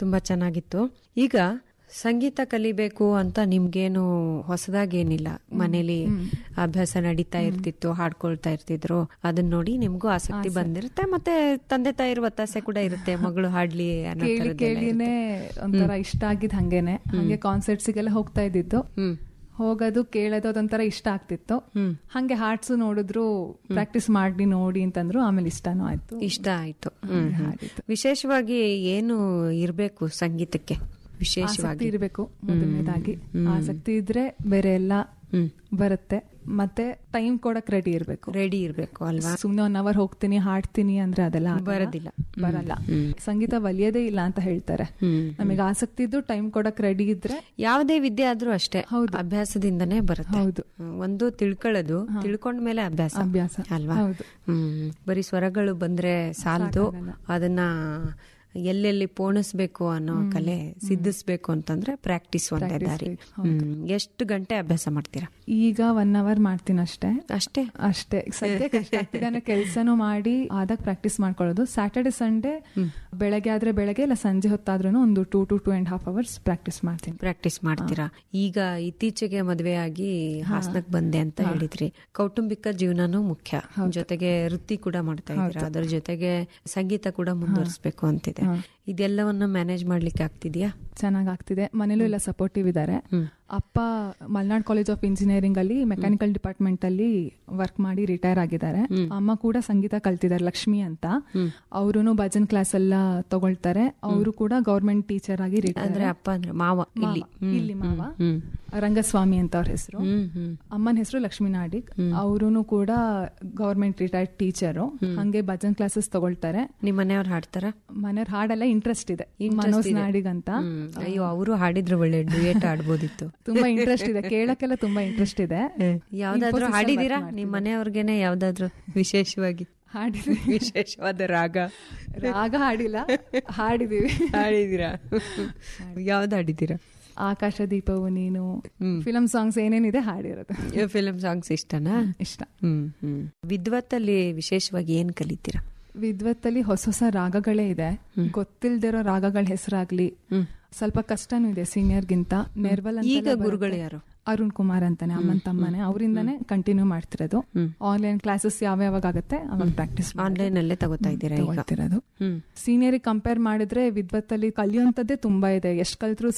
ತುಂಬಾ ಚೆನ್ನಾಗಿತ್ತು ಈಗ ಸಂಗೀತ ಕಲಿಬೇಕು ಅಂತ ನಿಮ್ಗೇನು ಹೊಸದಾಗೇನಿಲ್ಲ ಮನೇಲಿ ಅಭ್ಯಾಸ ನಡೀತಾ ಇರ್ತಿತ್ತು ಹಾಡ್ಕೊಳ್ತಾ ಇರ್ತಿದ್ರು ಅದನ್ನ ನೋಡಿ ನಿಮ್ಗೂ ಆಸಕ್ತಿ ಬಂದಿರುತ್ತೆ ಮತ್ತೆ ತಂದೆ ತಾಯಿರ ಒತ್ತಾಸೆ ಕೂಡ ಇರುತ್ತೆ ಮಗಳು ಹಾಡ್ಲಿ ಅನ್ನೋ ಕೇಳಿ ಥರದ್ದೆಲ್ಲ ಕೇಳಿನೇ ಒಂಥರ ಇಷ್ಟ ಆಗಿದ್ ಹಂಗೇನೆ ಹಂಗೆ ಕಾನ್ಸರ್ಟ್ಸ್ಗೆಲ್ಲ ಹೋಗ್ತಾ ಇದ್ದಿದ್ದು ಹ್ಮ್ ಹೋಗೋದು ಕೇಳೋದು ಅದೊಂಥರ ಇಷ್ಟ ಆಗ್ತಿತ್ತು ಹಂಗೆ ಹಾಡ್ಸು ನೋಡಿದ್ರು ಪ್ರಾಕ್ಟೀಸ್ ಮಾಡಿ ನೋಡಿ ಅಂತಂದ್ರು ಆಮೇಲೆ ಇಷ್ಟನೂ ಆಯ್ತು ಇಷ್ಟ ಆಯ್ತು ಹ್ಮ್, ಹ್ಮ್. ವಿಶೇಷವಾಗಿ ಏನು ಇರ್ಬೇಕು ಸಂಗೀತಕ್ಕೆ ಆಸಕ್ತಿ ವಿಶೇಷವಾಗಿ ಇರಬೇಕು ಮೊದಲನೇದಾಗಿ ಆಸಕ್ತಿ ಇದ್ರೆ ಬೇರೆ ಎಲ್ಲ ಬರುತ್ತೆ ಮತ್ತೆ ಟೈಮ್ ಕೊಡಕ್ ರೆಡಿ ಇರ್ಬೇಕು ರೆಡಿ ಇರ್ಬೇಕು ಅಲ್ವಾ ಸುಮ್ನೆ ಒನ್ ಅವರ್ ಹೋಗ್ತೀನಿ ಹಾಡ್ತೀನಿ ಅಂದ್ರೆ ಅದೆಲ್ಲ ಆಗಲ್ಲ. ಬರೋದಿಲ್ಲ. ಬರಲ್ಲ ಸಂಗೀತ ಒಲಿಯೋದೇ ಇಲ್ಲ ಅಂತ ಹೇಳ್ತಾರೆ ನಮಗೆ ಆಸಕ್ತಿ ಇದ್ದು ಟೈಮ್ ಕೊಡಕ್ ರೆಡಿ ಇದ್ರೆ ಯಾವುದೇ ವಿದ್ಯೆ ಆದ್ರೂ ಅಷ್ಟೇ ಅಭ್ಯಾಸದಿಂದನೇ ಬರುತ್ತೆ ಹೌದು. ಹ್ಮ್, ಒಂದು ತಿಳ್ಕೊಳ್ಳೋದು ತಿಳ್ಕೊಂಡ್ಮೇಲೆ ಅಭ್ಯಾಸ ಅಭ್ಯಾಸ. ಅಲ್ವಾ ಹೌದು. ಹ್ಮ್ ಬರೀ ಸ್ವರಗಳು ಬಂದ್ರೆ ಸಾಲದು ಅದನ್ನ ಎಲ್ಲೆಲ್ಲಿ ಪೋಣಿಸ್ಬೇಕು ಅನ್ನೋ ಕಲೆ ಸಿದ್ಧಿಸ್ಬೇಕು ಅಂತಂದ್ರೆ ಪ್ರಾಕ್ಟೀಸ್ ಒಂದೇ ದಾರಿ ಹ್ಮ್ ಎಷ್ಟು ಗಂಟೆ ಅಭ್ಯಾಸ ಮಾಡ್ತೀರಾ ಈಗ ಒನ್ ಅವರ್ ಮಾಡ್ತೀನಿ ಅಷ್ಟೇ ಅಷ್ಟೇ ಅಷ್ಟೇ ಸದ್ಯಕ್ಕೆ ಅಷ್ಟೇ ಆಗ್ತಿದೆ ಕೆಲಸನೂ ಮಾಡಿ ಆದಾಗ ಪ್ರಾಕ್ಟೀಸ್ ಮಾಡ್ಕೊಳ್ಳೋದು ಸ್ಯಾಟರ್ಡೆ ಸಂಡೇ ಬೆಳಗ್ಗೆ ಆದ್ರೆ ಬೆಳಗ್ಗೆ ಇಲ್ಲ ಸಂಜೆ ಹೊತ್ತಾದ್ರೂ ಒಂದು two to two and half hours practice ಮಾಡ್ತೀನಿ ಪ್ರಾಕ್ಟೀಸ್ ಮಾಡ್ತೀರಾ ಈಗ ಇತ್ತೀಚೆಗೆ ಮದುವೆ ಆಗಿ ಹಾಸನಕ್ ಬಂದೆ ಅಂತ ಹೇಳಿದ್ರಿ ಕೌಟುಂಬಿಕ ಜೀವನನೂ ಮುಖ್ಯ ಜೊತೆಗೆ ವೃತ್ತಿ ಕೂಡ ಮಾಡ್ತಾ ಇದ್ದೀರಾ ಅದ್ರ ಜೊತೆಗೆ ಸಂಗೀತ ಕೂಡ ಮುಂದುವರಿಸಬೇಕು ಅಂತಿದೆ ಇದೆಲ್ಲವನ್ನ ಮ್ಯಾನೇಜ್ ಮಾಡ್ಲಿಕ್ಕೆ ಆಗ್ತಿದ್ಯಾ ಚೆನ್ನಾಗ್ ಆಗ್ತಿದೆ ಮನೇಲೂ ಎಲ್ಲ ಸಪೋರ್ಟಿವ್ ಇದ್ದಾರೆ ಅಪ್ಪ ಮಲ್ನಾಡ್ ಕಾಲೇಜ್ ಆಫ್ ಇಂಜಿನಿಯರಿಂಗ್ ಅಲ್ಲಿ ಮೆಕ್ಯಾನಿಕಲ್ ಡಿಪಾರ್ಟ್ಮೆಂಟ್ ಅಲ್ಲಿ ವರ್ಕ್ ಮಾಡಿ ರಿಟೈರ್ ಆಗಿದ್ದಾರೆ ಅಮ್ಮ ಕೂಡ ಸಂಗೀತ ಕಲ್ತಿದ್ದಾರೆ ಲಕ್ಷ್ಮಿ ಅಂತ ಅವರು ಭಜನ್ ಕ್ಲಾಸ್ ಎಲ್ಲ ತಗೊಳ್ತಾರೆ ಅವರು ಕೂಡ ಗೌರ್ಮೆಂಟ್ ಟೀಚರ್ ಆಗಿ ರಿಟೈರ್ ಅಂದ್ರೆ ಅಪ್ಪ ಅಂದ್ರೆ ಮಾವ ಇಲ್ಲಿ ಹ್ಮ್. ಇಲ್ಲಿ ಮಾವ ಹ್ಮ್. ರಂಗಸ್ವಾಮಿ ಅಂತ ಅವ್ರ ಹೆಸರು ಹ್ಮ್ ಹ್ಮ್ ಅಮ್ಮನ ಹೆಸರು ಲಕ್ಷ್ಮೀ ನಾಡಿಗ್ ಅವರು ಕೂಡ ಗೌರ್ಮೆಂಟ್ ರಿಟೈರ್ಡ್ ಟೀಚರು ಹಂಗೆ ಭಜನ್ ಕ್ಲಾಸಸ್ ತಗೊಳ್ತಾರೆ ನಿಮ್ ಮನೆಯವ್ರು ಹಾಡ್ತಾರ ಮನೆಯವ್ರ ಹಾಡೆಲ್ಲ ಇಂಟ್ರೆಸ್ಟ್ ಇದೆ ಮನೋಜ್ ನಾಡಿಗ್ ಅಂತ ಹ್ಮ್. ಅಯ್ಯೋ ಅವರು ಹಾಡಿದ್ರು ಒಳ್ಳೆ ಡುಯೇಟ್ ಆಡ್ಬೋದಿತ್ತು ತುಂಬಾ ಇಂಟ್ರೆಸ್ಟ್ ಇದೆ ಕೇಳಕ್ಕೆಲ್ಲ ತುಂಬಾ ಇಂಟ್ರೆಸ್ಟ್ ಇದೆ ಯಾವ್ದಾದ್ರು Infosys ಅಲ್ಲಿ ಹಾಡಿದೀರಾ work ನಿಮ್ ಮನೆಯವ್ರಿಗೆನೆ ಯಾವ್ದಾದ್ರು ವಿಶೇಷವಾಗಿ ಹಾಡಿದ್ವಿ ವಿಶೇಷವಾದ ರಾಗ ರಾಗ ಹಾಡಿಲ್ಲ ಹಾಡಿದೀವಿ ಹಾಡಿದೀರಾ ಯಾವ್ದು ಹಾಡಿದೀರಾ ಆಕಾಶ ದೀಪವು ನೀನು ಫಿಲಂ ಸಾಂಗ್ಸ್ ಏನೇನಿದೆ ಹಾಡಿರೋದು ಫಿಲ್ಮ್ ಸಾಂಗ್ಸ್ ಇಷ್ಟನಾ ಇಷ್ಟ ಹ್ಮ್ ಹ್ಮ್ ವಿದ್ವತ್ತಲ್ಲಿ ವಿಶೇಷವಾಗಿ ಏನ್ ಕಲಿತೀರಾ ವಿದ್ವತ್ತಲ್ಲಿ ಹೊಸ ಹೊಸ ರಾಗಗಳೇ ಇದೆ ಗೊತ್ತಿಲ್ದಿರೋ ರಾಗಗಳ ಹೆಸರಾಗ್ಲಿ ಸ್ವಲ್ಪ ಕಷ್ಟನೂ ಇದೆ ಸೀನಿಯರ್ಗಿಂತ ನೆರ್ವಲ್ ಅಂತ ಈಗ ಗುರುಗಳು ಯಾರು ಅರುಣ್ ಕುಮಾರ್ ಅಂತಾನೆ ಅಮ್ಮನ್ ತಮ್ಮನೆ ಅವರಿಂದಾನೇ ಕಂಟಿನ್ಯೂ ಮಾಡ್ತಿರೋದು ಆನ್ಲೈನ್ ಕ್ಲಾಸಸ್ ಯಾವ ಯಾವಾಗ ಆಗುತ್ತೆ ಅವಾಗ ಪ್ರಾಕ್ಟೀಸ್ ಆನ್ಲೈನ್ ಅಲ್ಲೇ ತಗೋತಾ ಇದ್ದೀರಾ ಈಗ ತಗೊಳ್ತಿರೋದು ಹ್ಮ್ ಸೀನಿಯರ್ ಕಂಪೇರ್ ಮಾಡಿದ್ರೆ ವಿದ್ವತ್ತಲ್ಲಿ ಕಲಿಯುವಂತದ್ದೇ ತುಂಬಾ ಇದೆ ಎಷ್ಟ್ ಕಲ್ತ್ರು